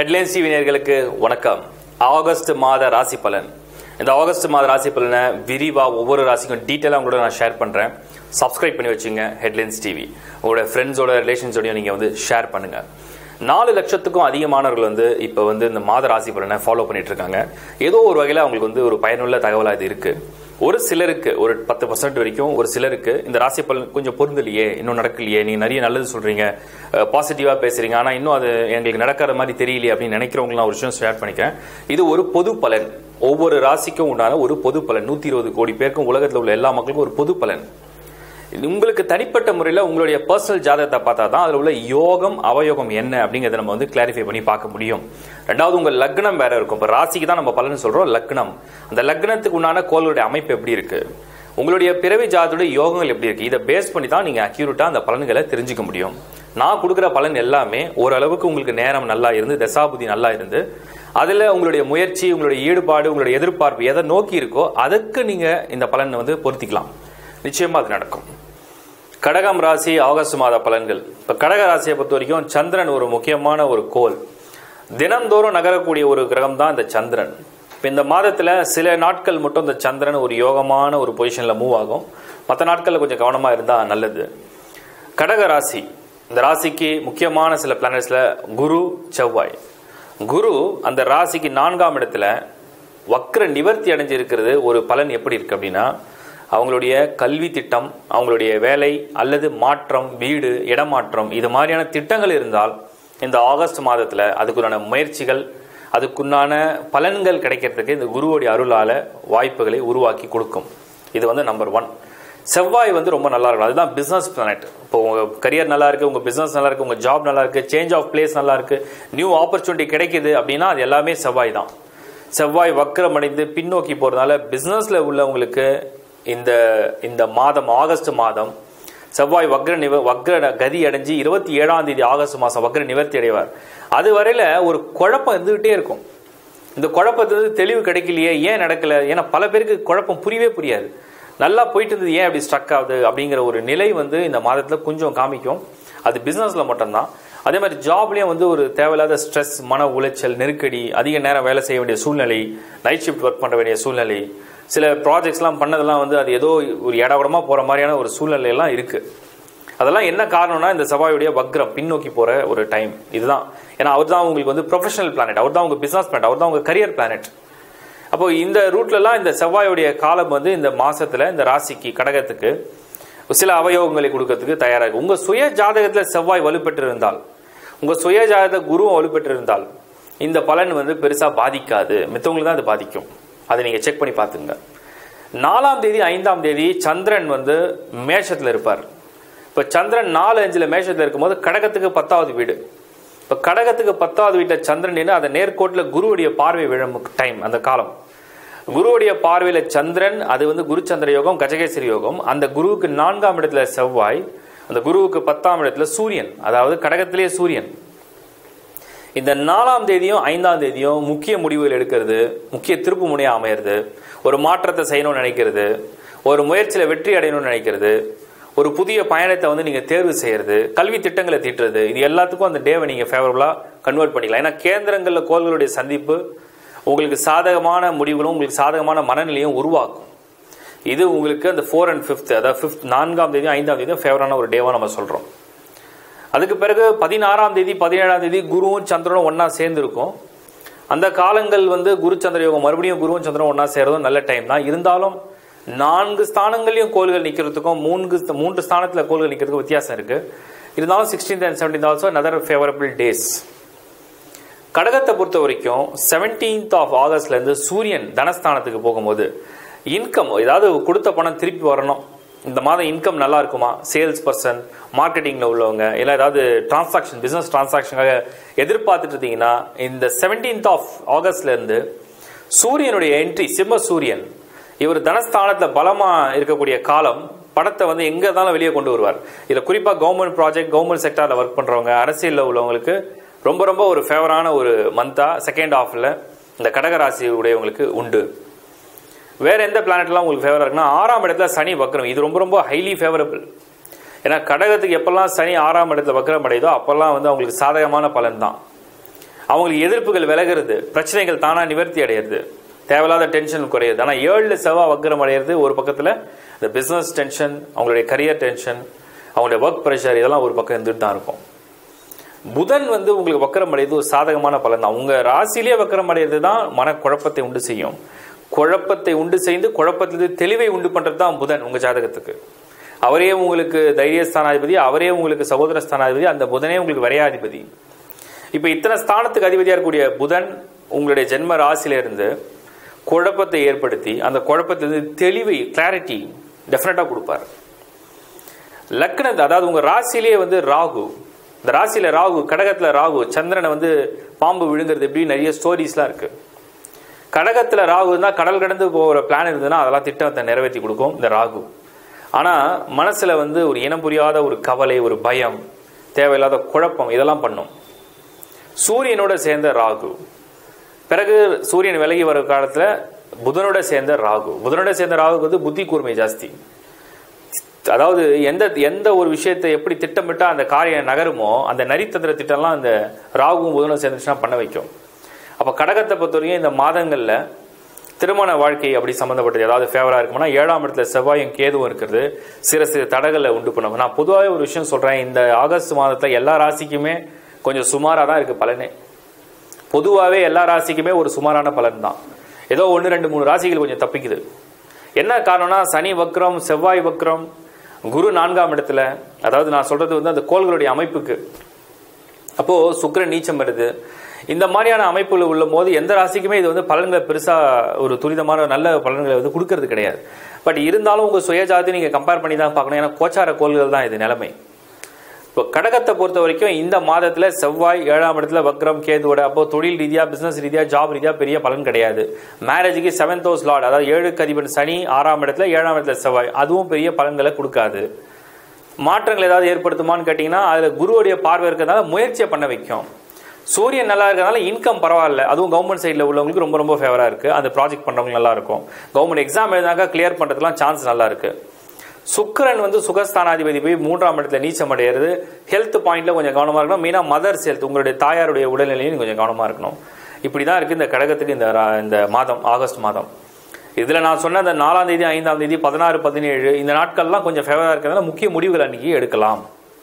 headlines TV நேயர்களுக்கு வணக்கம் August மாத ராசி பலன் இந்த ஆகஸ்ட் மாத ராசி பலனை விரிவா ஒவ்வொரு ராசிக்கும் டீட்டெயிலாக உங்களோட நான் ஷேர் பண்றேன் சப்ஸ்கிரைப் பண்ணி வச்சுங்க ஹெட்லைன்ஸ் டிவி உங்களோட ஃப்ரெண்ட்ஸோட ரிலேஷன்ஸோடையும் நீங்க வந்து ஷேர் பண்ணுங்க நாலு லட்சத்துக்கும் அதிகமானவர்கள் வந்து இப்போ வந்து இந்த மாத ராசி பலனை ஃபாலோ பண்ணிட்டு இருக்காங்க ஏதோ ஒரு வகையில் அவங்களுக்கு வந்து ஒரு பயனுள்ள தகவலாக இது இருக்கு ஒரு சிலருக்கு ஒரு பத்து பர்சன்ட் வரைக்கும் ஒரு சிலருக்கு இந்த ராசி பலன் கொஞ்சம் பொருந்தலையே இன்னும் நடக்கலையே நீங்க நிறைய நல்லது சொல்றீங்க பாசிட்டிவா பேசுறீங்க ஆனா இன்னும் அது எங்களுக்கு நடக்கிற மாதிரி தெரியலையே அப்படின்னு நினைக்கிறவங்க நான் ஒரு விஷயம் ஷேர் பண்ணிக்கிறேன் இது ஒரு பொது பலன் ஒவ்வொரு ராசிக்கும் உண்டான ஒரு பொது பலன் நூத்தி இருபது கோடி பேருக்கும் உலகத்தில் உள்ள எல்லா மக்களுக்கும் ஒரு பொது பலன் இது உங்களுக்கு தனிப்பட்ட முறையில் உங்களுடைய பர்சனல் ஜாதகத்தை பார்த்தா தான் அதில் உள்ள யோகம் அவயோகம் என்ன அப்படிங்கிறத நம்ம வந்து கிளாரிஃபை பண்ணி பார்க்க முடியும் ரெண்டாவது உங்கள் லக்னம் வேற இருக்கும் இப்போ ராசிக்கு தான் நம்ம பலன் சொல்றோம் லக்னம் அந்த லக்னத்துக்கு உண்டான கோளுடைய அமைப்பு எப்படி இருக்கு உங்களுடைய பிறவி ஜாதத்துடைய யோகங்கள் எப்படி இருக்கு இதை பேஸ் பண்ணி தான் நீங்க அக்யூரேட்டா அந்த பலன்களை தெரிஞ்சுக்க முடியும் நான் கொடுக்குற பலன் எல்லாமே ஓரளவுக்கு உங்களுக்கு நேரம் நல்லா இருந்து தசாபுதி நல்லா இருந்து அதுல உங்களுடைய முயற்சி உங்களுடைய ஈடுபாடு உங்களுடைய எதிர்பார்ப்பு எதை நோக்கி இருக்கோ அதுக்கு நீங்க இந்த பலனை வந்து பொருத்திக்கலாம் நிச்சயமா அது நடக்கும் கடகம் ராசி ஆகஸ்ட் மாத பலன்கள் இப்ப கடக ராசியை பொறுத்த வரைக்கும் சந்திரன் ஒரு முக்கியமான ஒரு கோல் தினந்தோறும் நகரக்கூடிய ஒரு கிரகம் தான் இந்த சந்திரன் இப்ப இந்த மாதத்துல சில நாட்கள் மட்டும் இந்த சந்திரன் ஒரு யோகமான ஒரு பொசிஷன்ல மூவ் ஆகும் மற்ற நாட்கள்ல கொஞ்சம் கவனமா இருந்தா நல்லது கடக ராசி இந்த ராசிக்கு முக்கியமான சில பிளானட்ஸ்ல குரு செவ்வாய் குரு அந்த ராசிக்கு நான்காம் இடத்துல வக்ர நிவர்த்தி அடைஞ்சிருக்கிறது ஒரு பலன் எப்படி இருக்கு அப்படின்னா அவங்களுடைய கல்வி திட்டம் அவங்களுடைய வேலை அல்லது மாற்றம் வீடு இடமாற்றம் இது மாதிரியான திட்டங்கள் இருந்தால் இந்த ஆகஸ்ட் மாதத்தில் அதுக்குண்டான முயற்சிகள் அதுக்குண்டான பலன்கள் கிடைக்கிறதுக்கு இந்த குருவோடைய அருளால வாய்ப்புகளை உருவாக்கி கொடுக்கும் இது வந்து நம்பர் ஒன் செவ்வாய் வந்து ரொம்ப நல்லா இருக்கும் அதுதான் பிசினஸ் பிளானட் இப்போ உங்க கரியர் நல்லா இருக்கு உங்க பிசினஸ் நல்லா இருக்கு உங்க ஜாப் நல்லா இருக்கு சேஞ்ச் ஆஃப் பிளேஸ் நல்லா இருக்கு நியூ ஆப்பர்ச்சுனிட்டி கிடைக்குது அப்படின்னா அது எல்லாமே செவ்வாய் தான் செவ்வாய் வக்கரம் அடைந்து பின்னோக்கி போறதுனால பிசினஸ்ல உள்ளவங்களுக்கு இந்த இந்த மாதம் ஆகஸ்ட் மாதம் செவ்வாய் வக்ர நிவ வக்ர கதி அடைஞ்சு இருபத்தி ஏழாம் தேதி ஆகஸ்ட் மாதம் வக்ர நிவர்த்தி அடைவார் அது வரையில ஒரு குழப்பம் இருந்துகிட்டே இருக்கும் இந்த குழப்பத்துல தெளிவு கிடைக்கலையே ஏன் நடக்கல ஏன்னா பல பேருக்கு குழப்பம் புரியவே புரியாது நல்லா போயிட்டு இருந்தது ஏன் அப்படி ஸ்ட்ரக் ஆகுது அப்படிங்கிற ஒரு நிலை வந்து இந்த மாதத்துல கொஞ்சம் காமிக்கும் அது பிசினஸ்ல மட்டும்தான் அதே மாதிரி ஜாப்லயும் வந்து ஒரு தேவையில்லாத ஸ்ட்ரெஸ் மன உளைச்சல் நெருக்கடி அதிக நேரம் வேலை செய்ய வேண்டிய சூழ்நிலை நைட் ஷிஃப்ட் ஒர்க் பண்ண வேண்டிய சூழ்நிலை சில ப்ராஜெக்ட்ஸ்லாம் பண்ணதெல்லாம் வந்து அது ஏதோ ஒரு இடகுடமா போற மாதிரியான ஒரு சூழ்நிலை எல்லாம் இருக்கு அதெல்லாம் என்ன காரணம்னா இந்த செவ்வாயுடைய வக்ரம் பின்னோக்கி போற ஒரு டைம் இதுதான் ஏன்னா அவர் தான் உங்களுக்கு வந்து ப்ரொஃபஷனல் பிளானட் அவர் தான் உங்க பிசினஸ் பிளானட் அவர் தான் உங்க கரியர் பிளானட் அப்போ இந்த ரூட்லலாம் இந்த செவ்வாயுடைய காலம் வந்து இந்த மாசத்துல இந்த ராசிக்கு கடகத்துக்கு சில அவயோகங்களை கொடுக்கறதுக்கு தயாரா இருக்கு உங்க சுய ஜாதகத்துல செவ்வாய் வலுப்பெற்றிருந்தால் உங்க சுய ஜாதக குருவும் வலுப்பெற்றிருந்தால் இந்த பலன் வந்து பெருசா பாதிக்காது மித்தவங்களுக்கு தான் அது பாதிக்கும் அதை நீங்க செக் பண்ணி பார்த்துங்க நாலாம் தேதி ஐந்தாம் தேதி சந்திரன் வந்து மேஷத்துல இருப்பார் இப்ப சந்திரன் நாலு அஞ்சுல மேஷத்துல இருக்கும்போது கடகத்துக்கு பத்தாவது வீடு இப்ப கடகத்துக்கு பத்தாவது வீட்டில் சந்திரன் அந்த நேர்கோட்டில் குருவுடைய பார்வை விழும் டைம் அந்த காலம் குருவுடைய பார்வையில சந்திரன் அது வந்து குரு சந்திர யோகம் கஜகேசரி யோகம் அந்த குருவுக்கு நான்காம் இடத்துல செவ்வாய் அந்த குருவுக்கு பத்தாம் இடத்துல சூரியன் அதாவது கடகத்திலேயே சூரியன் இந்த நாலாம் தேதியும் ஐந்தாம் தேதியும் முக்கிய முடிவுகள் எடுக்கிறது முக்கிய திருப்பு முனையா அமையிறது ஒரு மாற்றத்தை செய்யணும்னு நினைக்கிறது ஒரு முயற்சியில வெற்றி அடையணும்னு நினைக்கிறது ஒரு புதிய பயணத்தை வந்து நீங்க தேர்வு செய்யறது கல்வி திட்டங்களை தீட்டுறது இது எல்லாத்துக்கும் அந்த டேவை நீங்க ஃபேவரபுளா கன்வெர்ட் பண்ணிக்கலாம் ஏன்னா கேந்திரங்கள்ல கோள்களுடைய சந்திப்பு உங்களுக்கு சாதகமான முடிவுகளும் உங்களுக்கு சாதகமான மனநிலையும் உருவாக்கும் இது உங்களுக்கு அந்த ஃபோர் அண்ட் ஃபிஃப்த் அதாவது ஃபிஃப்த் நான்காம் தேதி ஐந்தாம் தேதியும் ஃபேவரான ஒரு டேவா நம்ம சொல்றோம் அதுக்கு பிறகு பதினாறாம் தேதி பதினேழாம் தேதி குருவும் சந்திரனும் ஒன்னா சேர்ந்து இருக்கும் அந்த காலங்கள் வந்து குரு சந்திர யோகம் மறுபடியும் குருவும் சந்திரனும் ஒன்னா சேர்றதும் நல்ல டைம் தான் இருந்தாலும் நான்கு ஸ்தானங்களையும் கோள்கள் நிக்கிறதுக்கும் மூன்று மூன்று ஸ்தானத்துல கோள்கள் நிக்கிறதுக்கும் வித்தியாசம் இருக்கு இருந்தாலும் sixteenth and seventeenth also another favourable days கடகத்தை பொறுத்த வரைக்கும் செவன்டீன்த் ஆஃப் ஆகஸ்ட்ல இருந்து சூரியன் தனஸ்தானத்துக்கு போகும்போது இன்கம் ஏதாவது கொடுத்த பணம் திருப்பி வரணும் இந்த மாதம் இன்கம் நல்லா இருக்குமா சேல்ஸ் பர்சன் மார்க்கெட்டிங்ல உள்ளவங்க இல்லை ஏதாவது டிரான்சாக்ஷன் பிசினஸ் டிரான்சாக்ஷனாக எதிர்பார்த்துட்டு இருந்தீங்கன்னா இந்த செவன்டீன்த் ஆஃப் ஆகஸ்ட்ல இருந்து சூரியனுடைய என்ட்ரி சிம்ம சூரியன் இவர் தனஸ்தானத்துல பலமா இருக்கக்கூடிய காலம் பணத்தை வந்து எங்க இருந்தாலும் வெளியே கொண்டு வருவார் இதுல குறிப்பா கவர்மெண்ட் ப்ராஜெக்ட் கவர்மெண்ட் செக்டர்ல ஒர்க் பண்றவங்க அரசியல்ல உள்ளவங்களுக்கு ரொம்ப ரொம்ப ஒரு ஃபேவரான ஒரு மந்தா செகண்ட் ஹாஃப்ல இந்த கடகராசி உடையவங்களுக்கு உண்டு வேற எந்த பிளானட்லாம் உங்களுக்கு ஃபேவரா இருக்குன்னா ஆறாம் இடத்துல சனி வக்ரம் இது ரொம்ப ரொம்ப ஹைலி ஃபேவரபிள் ஏன்னா கடகத்துக்கு எப்பெல்லாம் சனி ஆறாம் இடத்துல வக்ரம் அடையுதோ அப்பெல்லாம் வந்து அவங்களுக்கு சாதகமான பலன் தான் அவங்களுக்கு எதிர்ப்புகள் விலகிறது பிரச்சனைகள் தானா நிவர்த்தி அடையிறது தேவையில்லாத டென்ஷன் குறையுது ஆனால் ஏழுல செவ்வாய் வக்கரம் அடையிறது ஒரு பக்கத்தில் இந்த பிஸ்னஸ் டென்ஷன் அவங்களுடைய கரியர் டென்ஷன் அவங்களுடைய ஒர்க் ப்ரெஷர் இதெல்லாம் ஒரு பக்கம் இருந்துட்டு தான் இருக்கும் புதன் வந்து உங்களுக்கு வக்கரம் அடையுது ஒரு சாதகமான பலன் தான் உங்க ராசியிலே வக்கரம் அடையிறது தான் மனக்குழப்பத்தை உண்டு செய்யும் குழப்பத்தை உண்டு செய்து குழப்பத்திலிருந்து தெளிவை உண்டு பண்றது தான் புதன் உங்க ஜாதகத்துக்கு அவரே உங்களுக்கு தைரிய ஸ்தானாதிபதி அவரே உங்களுக்கு சகோதர ஸ்தானாதிபதி அந்த புதனே உங்களுக்கு விரையாதிபதி இப்ப இத்தனை ஸ்தானத்துக்கு அதிபதியா இருக்கக்கூடிய புதன் உங்களுடைய ஜென்ம ராசியில இருந்து குழப்பத்தை ஏற்படுத்தி அந்த குழப்பத்திலிருந்து தெளிவை கிளாரிட்டி டெஃபினட்டா கொடுப்பார் லக்னத்தை அதாவது உங்க ராசியிலேயே வந்து ராகு இந்த ராசியில ராகு கடகத்துல ராகு சந்திரனை வந்து பாம்பு விழுங்குறது எப்படி நிறைய ஸ்டோரிஸ்லாம் இருக்கு கடகத்துல ராகு இருந்தால் கடல் கடந்து போகிற பிளான் இருந்ததுன்னா அதெல்லாம் திட்டத்தை நிறைவேற்றி கொடுக்கும் இந்த ராகு ஆனா மனசுல வந்து ஒரு இனம் புரியாத ஒரு கவலை ஒரு பயம் தேவையில்லாத குழப்பம் இதெல்லாம் பண்ணும் சூரியனோட சேர்ந்த ராகு பிறகு சூரியன் விலகி வர காலத்துல புதனோட சேர்ந்த ராகு புதனோட சேர்ந்த ராகுக்கு வந்து புத்தி கூர்மை ஜாஸ்தி அதாவது எந்த எந்த ஒரு விஷயத்தை எப்படி திட்டமிட்டா அந்த காரியம் நகருமோ அந்த நரித்தந்திர திட்டம்லாம் அந்த ராகுவும் புதனும் சேர்ந்துச்சுன்னா பண்ண வைக்கும் அப்போ கடகத்தை பொறுத்தவரைக்கும் இந்த மாதங்களில் திருமண வாழ்க்கை அப்படி சம்மந்தப்பட்டது ஏதாவது ஃபேவராக இருக்கும்னா ஏழாம் இடத்துல செவ்வாயும் கேதுவும் இருக்கிறது சிறு சிறு தடங்களை உண்டு பண்ணும் நான் பொதுவாகவே ஒரு விஷயம் சொல்கிறேன் இந்த ஆகஸ்ட் மாதத்தில் எல்லா ராசிக்குமே கொஞ்சம் சுமாராக தான் இருக்குது பலனே பொதுவாகவே எல்லா ராசிக்குமே ஒரு சுமாரான பலன் தான் ஏதோ ஒன்று ரெண்டு மூணு ராசிகள் கொஞ்சம் தப்பிக்குது என்ன காரணம்னா சனி வக்ரம் செவ்வாய் வக்ரம் குரு நான்காம் இடத்துல அதாவது நான் சொல்றது வந்து அந்த கோள்களுடைய அமைப்புக்கு அப்போ சுக்கிரன் நீச்சம் வருது இந்த மாதிரியான அமைப்புகள் உள்ள போது எந்த ராசிக்குமே இது வந்து பலன்களை பெருசா ஒரு துரிதமான நல்ல பலன்களை வந்து கொடுக்கறது கிடையாது பட் இருந்தாலும் உங்க சுயஜாதி நீங்க கம்பேர் பண்ணி தான் பார்க்கணும் ஏன்னா கோச்சார கோள்கள் தான் இது நிலைமை இப்போ கடகத்தை பொறுத்த வரைக்கும் இந்த மாதத்துல செவ்வாய் ஏழாம் இடத்துல வக்ரம் கேதுவோட அப்போ தொழில் ரீதியா பிசினஸ் ரீதியா ஜாப் ரீதியா பெரிய பலன் கிடையாது மேரேஜுக்கு செவன்த் ஹவுஸ் லார்ட் அதாவது ஏழுக்கு அதிபன் சனி ஆறாம் இடத்துல ஏழாம் இடத்துல செவ்வாய் அதுவும் பெரிய பலன்களை கொடுக்காது மாற்றங்கள் ஏதாவது ஏற்படுத்துமான்னு கேட்டிங்கன்னா அதில் குருவுடைய பார்வை இருக்கிறதுனால முயற்சியை பண்ண வைக்கும் சூரியன் நல்லா இருக்கிறதுனால இன்கம் பரவாயில்ல அதுவும் கவர்மெண்ட் சைடில் உள்ளவங்களுக்கு ரொம்ப ரொம்ப ஃபேவராக இருக்குது அந்த ப்ராஜெக்ட் பண்ணுறவங்க நல்லா இருக்கும் கவர்மெண்ட் எக்ஸாம் எழுதினாக்கா கிளியர் பண்ணுறதுலாம் சான்ஸ் நல்லா இருக்கு சுக்கிரன் வந்து சுகஸ்தானாதிபதி போய் மூன்றாம் இடத்துல நீச்சம் அடையிறது ஹெல்த் பாயிண்ட்ல கொஞ்சம் கவனமாக இருக்கணும் மெயினாக மதர்ஸ் ஹெல்த் உங்களுடைய தாயாருடைய உடல்நிலையும் கொஞ்சம் கவனமாக இருக்கணும் இப்படி தான் இருக்குது இந்த கடகத்துக்கு இந்த ரா- இந்த மாதம் ஆகஸ்ட் மாதம் இதில் நான் சொன்ன அந்த நாலாம் தேதி ஐந்தாம் தேதி பதினாறு பதினேழு இந்த நாட்கள்லாம் கொஞ்சம் ஃபேவராக இருக்கிறதுனால முக்கிய முடிவுகள் அன்னைக்கு எடுக்கலாம்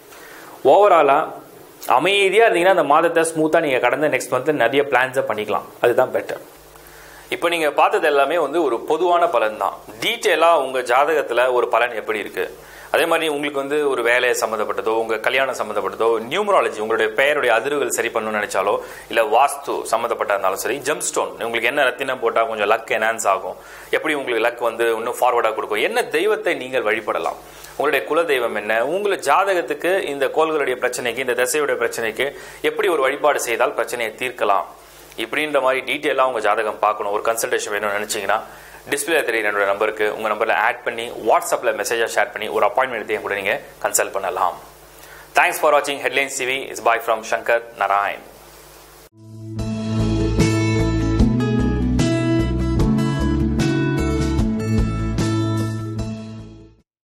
ஓவராலாக அமைதியாக இருந்தீங்கன்னா அந்த மாதத்தை ஸ்மூத்தாக நீங்கள் கடந்த நெக்ஸ்ட் மந்த் நிறைய பிளான்ஸை பண்ணிக்கலாம் அதுதான் பெட்டர் இப்போ நீங்கள் பார்த்தது எல்லாமே வந்து ஒரு பொதுவான பலன் தான் டீட்டெயிலாக உங்கள் ஜாதகத்தில் ஒரு பலன் எப்படி இருக்குது அதே மாதிரி உங்களுக்கு வந்து ஒரு வேலை சம்மந்தப்பட்டதோ உங்கள் கல்யாணம் சம்மந்தப்பட்டதோ நியூமராலஜி உங்களுடைய பெயருடைய அதிர்வுகள் சரி பண்ணணும்னு நினைச்சாலோ இல்லை வாஸ்து சம்மந்தப்பட்ட இருந்தாலும் சரி ஜெம் ஸ்டோன் உங்களுக்கு என்ன ரத்தினம் போட்டால் கொஞ்சம் லக் என்ஹான்ஸ் ஆகும் எப்படி உங்களுக்கு லக் வந்து இன்னும் ஃபார்வர்டாக கொடுக்கும் என்ன தெய்வத்தை நீங்கள் வழிபடலாம் உங்களுடைய குல தெய்வம் என்ன உங்களை ஜாதகத்துக்கு இந்த கோள்களுடைய பிரச்சனைக்கு இந்த திசையுடைய பிரச்சனைக்கு எப்படி ஒரு வழிபாடு செய்தால் பிரச்சனையை தீர்க்கலாம் இப்படின்ற மாதிரி டீட்டெயிலாக உங்கள் ஜாதகம் பார்க்கணும் ஒரு கன்சல்டேஷன் வேணும்னு நினச்சிங்கன்னா டிஸ்பிளே தெரியுற என்னோட நம்பருக்கு உங்கள் நம்பரில் ஆட் பண்ணி வாட்ஸ்அப்பில் மெசேஜாக ஷேர் பண்ணி ஒரு அப்பாயின்மெண்ட் எடுத்து என் கூட நீங்கள் கன்சல்ட் பண்ணலாம் தேங்க்ஸ் ஃபார் வாட்சிங் headlines TV is bye from Shankar Narayan